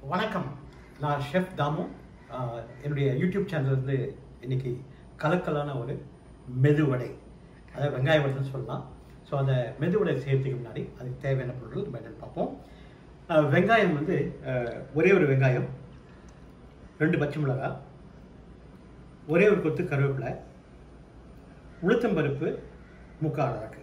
வணக்கம் நான் ஷெஃப் தாமு ஆஹ் என்னுடைய யூடியூப் சேனல் இருந்து இன்னைக்கு கலக்கலான ஒரு மெதுவடை அதாவது வெங்காய வடைன்னு சொல்லலாம் ஸோ அந்த மெதுவடை செய்யறதுக்கு முன்னாடி அதுக்கு தேவையான பொருட்கள் நம்ம என்னென்னு பார்ப்போம் ஆஹ் வெங்காயம் வந்து ஆஹ் ஒரே ஒரு வெங்காயம் ரெண்டு பச்சை மிளகாய் ஒரே ஒரு கொத்து கருவேப்பிலை உளுத்தம்பருப்பு முக்கால் அழகு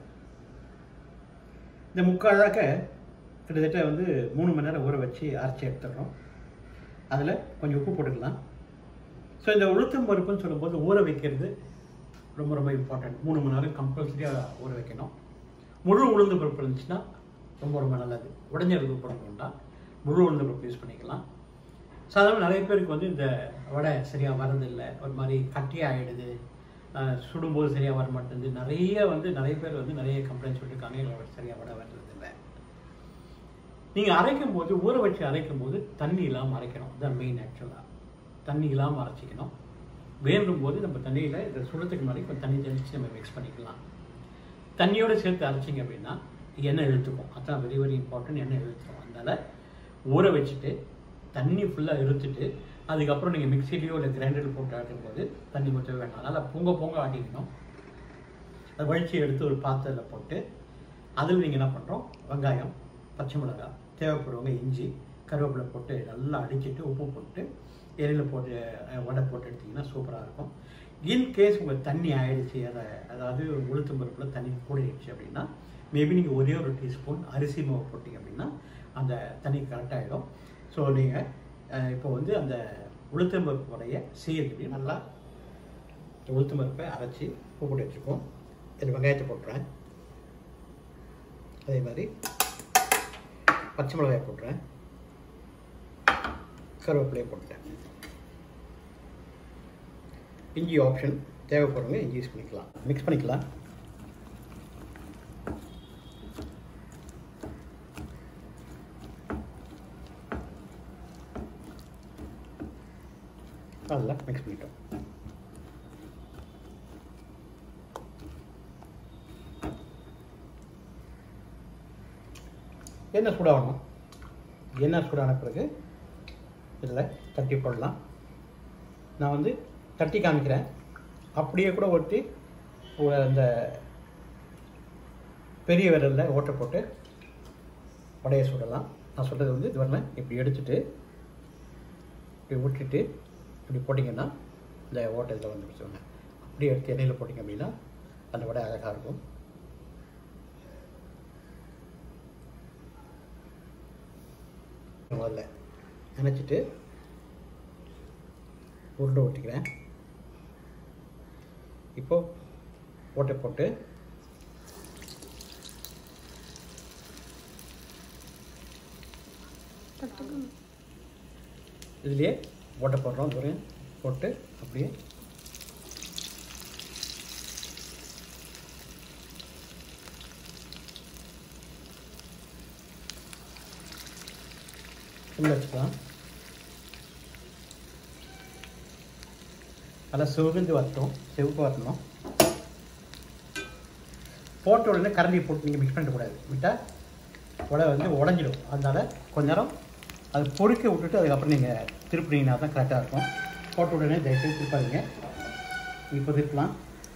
இந்த முக்கால் அழகை கிட்டத்தட்ட வந்து மூணு மணி நேரம் ஊற வச்சு அரைச்சி எடுத்துடுறோம் அதில் கொஞ்சம் உப்பு போட்டுக்கலாம் ஸோ இந்த உளுத்தம் பருப்புன்னு சொல்லும்போது ஊற வைக்கிறது ரொம்ப ரொம்ப இம்பார்ட்டன்ட் மூணு மணி நேரம் கம்பல்சரியாக ஊற வைக்கணும் முழு உளுந்து பருப்பு இருந்துச்சுன்னா ரொம்ப ரொம்ப நல்லது உடஞ்ச உளுந்து பருப்பு வேண்டாம் முழு உளுந்து பருப்பு யூஸ் பண்ணிக்கலாம் சாதாரண நிறைய பேருக்கு வந்து இந்த வடை சரியாக வரதில்லை ஒரு மாதிரி கட்டியாக ஆகிடுது சுடும்போது சரியாக வர மாட்டேங்குது நிறைய வந்து நிறைய பேர் வந்து நிறைய கம்ப்ளைண்ட் சொல்லியிருக்காங்க எங்களுக்கு சரியாக வடை வர்றதில்லை நீங்கள் அரைக்கும் போது ஊற வச்சு அரைக்கும் போது தண்ணி இல்லாமல் அரைக்கணும் இதுதான் மெயின் ஆக்சுவலாக தண்ணி இல்லாமல் அரைச்சிக்கணும் வேண்டும் போது நம்ம தண்ணியில் இதை சுடுறதுக்கு முன்னாடி கொஞ்சம் தண்ணி தெளித்து நம்ம மிக்ஸ் பண்ணிக்கலாம் தண்ணியோடு சேர்த்து அரைச்சிங்க அப்படின்னா எண்ணெய் இழுத்துக்கும் அதான் வெரி வெரி இம்பார்ட்டன்ட் எண்ணெய் இழுத்துக்கும் அதனால் ஊற வச்சுட்டு தண்ணி ஃபுல்லாக இழுத்துட்டு அதுக்கப்புறம் நீங்கள் மிக்சிலையோ இல்லை கிரைண்டரில் போட்டு ஆட்டும் போது தண்ணி ஊற்றவே வேண்டாம் அதனால் பொங்க பொங்க ஆட்டிக்கணும் அதை வழிச்சு எடுத்து ஒரு பாத்திரத்தில் போட்டு அதில் நீங்கள் என்ன பண்ணுறோம் வெங்காயம் பச்சை மிளகாய் தேவைப்படுறவங்க இஞ்சி கருவேப்பிலை போட்டு நல்லா அடிச்சிட்டு உப்பு போட்டு எண்ணெயில் போட்டு அஹ், வடை போட்டு எடுத்திங்கன்னா சூப்பராக இருக்கும் இன் கேஸ் உங்கள் தண்ணி ஆயிடுச்சு அதை அதாவது உளுத்தம் பருப்பில் தண்ணி கூடிடுச்சு அப்படின்னா மேபி நீங்கள் ஒரே ஒரு டீஸ்பூன் அரிசி மாவு போட்டிங்க அப்படின்னா அந்த தண்ணி கரெக்டாகிடும் ஸோ நீங்கள் இப்போ வந்து அந்த உளுத்தம் பருப்பு வடையை செய்யறதுக்கு நல்லா உளுத்தம் பருப்பை அரைச்சி உப்பு போட்டு வச்சுருக்கோம் இதில் வெங்காயத்தை போட்டுறேன் அதே மாதிரி பச்சை மிளகாய் போட்டுறேன் கருவேப்பிலையை போட்டுட்டேன் இஞ்சி ஆப்ஷன் தேவைப்படுறவங்க இஞ்சி யூஸ் பண்ணிக்கலாம் மிக்ஸ் பண்ணிக்கலாம் நல்லா மிக்ஸ் பண்ணிட்டோம் எண்ணெய் சூடாகணும் எண்ணெய் சூடான பிறகு இதில் தட்டி போடலாம் நான் வந்து தட்டி காமிக்கிறேன் அப்படியே கூட ஒட்டி ஒரு அந்த பெரிய விரலில் ஓட்டை போட்டு வடையை சுடலாம் நான் சொல்கிறது வந்து இது வரல இப்படி எடுத்துட்டு இப்படி விட்டுட்டு இப்படி போட்டிங்கன்னா இந்த ஓட்டை இதில் வந்து வச்சுக்கோங்க அப்படியே எடுத்து எண்ணெயில் போட்டிங்க அப்படின்னா அந்த வடை அழகாக இருக்கும் முதல்ல நினச்சிட்டு உருண்டை ஒட்டிக்கிறேன் இப்போ ஓட்டை போட்டு இதுலேயே ஓட்டை போடுறோம் ஒரு போட்டு அப்படியே உள்ள வச்சுக்கலாம் நல்லா சிவந்து வரட்டும் சிவப்பு வரணும் போட்ட உடனே கரண்டி போட்டு நீங்கள் மிக்ஸ் பண்ணிடக்கூடாது விட்டால் உடை வந்து உடஞ்சிடும் அதனால் கொஞ்ச நேரம் அது பொறுக்க விட்டுட்டு அதுக்கப்புறம் நீங்கள் திருப்பினீங்கன்னா தான் கரெக்டாக இருக்கும் போட்ட உடனே தயவுசெய்து திருப்பாதீங்க இப்போ திருப்பலாம்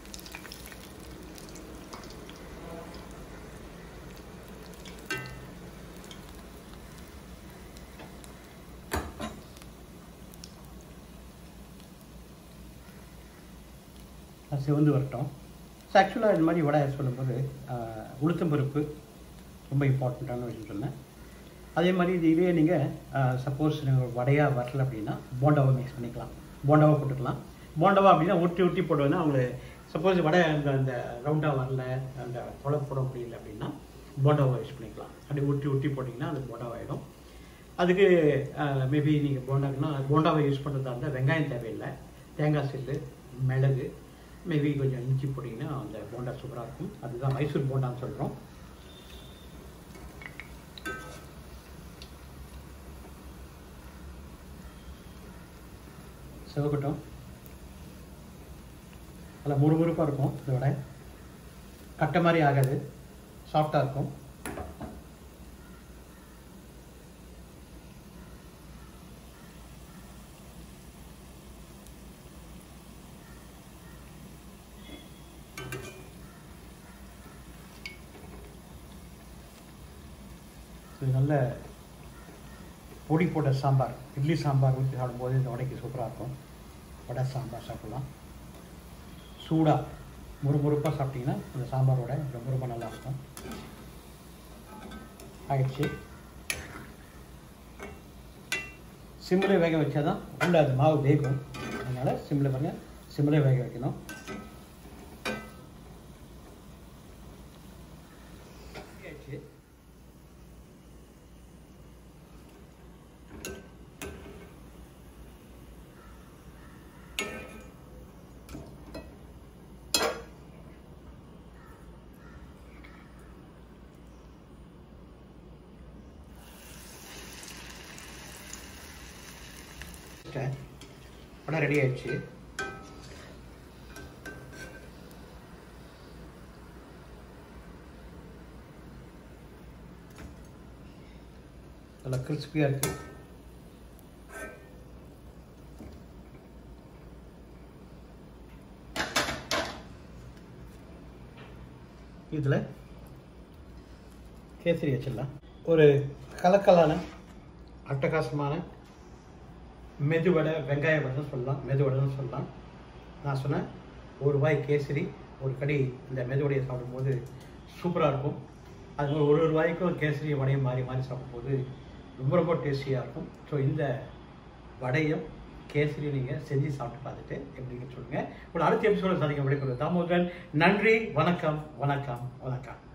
அது சிவந்து வரட்டும் ஸோ ஆக்சுவலாக இந்த மாதிரி வடை சொல்லும்போது ஆஹ், உளுத்தம் பருப்பு ரொம்ப இம்பார்ட்டண்ட்டான விஷயம் சொன்னேன் அதே மாதிரி இது இதே நீங்கள் சப்போஸ் நீங்கள் வடையாக வரல அப்படின்னா போண்டாவை மிக்ஸ் பண்ணிக்கலாம் போண்டாவை போட்டுக்கலாம் போண்டாவா அப்படின்னா ஒட்டி ஒட்டி போடுவேன்னா அவங்களுக்கு சப்போஸ் வடை அந்த அந்த ரவுண்டாக வரல அந்த கொலை போட முடியல அப்படின்னா போண்டாவை யூஸ் பண்ணிக்கலாம் அப்படி ஒட்டி ஒட்டி போட்டிங்கன்னா அது போண்டாவாயிடும் அதுக்கு மேபி நீங்கள் போண்டாக்குன்னா போண்டாவை யூஸ் பண்ணுறதா இருந்தால் வெங்காயம் தேவையில்லை தேங்காய் சில்லு மிளகு மேபி கொஞ்சம் இஞ்சி போட்டிங்கன்னா அந்த போண்டா சூப்பராக இருக்கும் அதுதான் மைசூர் போண்டான்னு சொல்கிறோம் சிவக்கட்டும் நல்லா முறுமுறுப்பாக இருக்கும் இந்த வடை கட்டை மாதிரி ஆகாது சாஃப்டாக இருக்கும் இது நல்ல பொடி போட்ட சாம்பார் இட்லி சாம்பார் ஊற்றி சாப்பிடும்போது இந்த வடைக்கு சூப்பராக இருக்கும் வடை சாம்பார் சாப்பிடலாம் சூடாக முறுமுறுப்பாக சாப்பிட்டீங்கன்னா இந்த சாம்பார் வடை ரொம்ப ரொம்ப நல்லா இருக்கும் ஆயிடுச்சு சிம்மில் வேக வச்சா தான் உள்ள அது மாவு வேகும் அதனால் சிம்மில் பாருங்க சிம்மில் வேக வைக்கணும் ஆயிடுச்சு. வச்சிட்டேன் படம் ரெடி ஆயிடுச்சு நல்லா கிறிஸ்பியாக இருக்கு இதில் கேசரி வச்சிடலாம் ஒரு கலக்கலான அட்டகாசமான மெதுவடை வெங்காய வடைன்னு சொல்லலாம் மெதுவடைன்னு சொல்லலாம் நான் சொன்னேன் ஒரு வாய் கேசரி ஒரு கடி இந்த மெதுவடையை சாப்பிடும்போது சூப்பராக இருக்கும் அது மாதிரி ஒரு ஒரு வாய்க்கும் கேசரி வடையும் மாறி மாறி சாப்பிடும்போது ரொம்ப ரொம்ப டேஸ்டியாக இருக்கும் ஸோ இந்த வடையும் கேசரி நீங்கள் செஞ்சு சாப்பிட்டு பார்த்துட்டு எப்படின்னு சொல்லுங்கள் ஒரு அடுத்த எபிசோட சந்திக்க விடைபெறுவது தாமோதரன் நன்றி வணக்கம் வணக்கம் வணக்கம்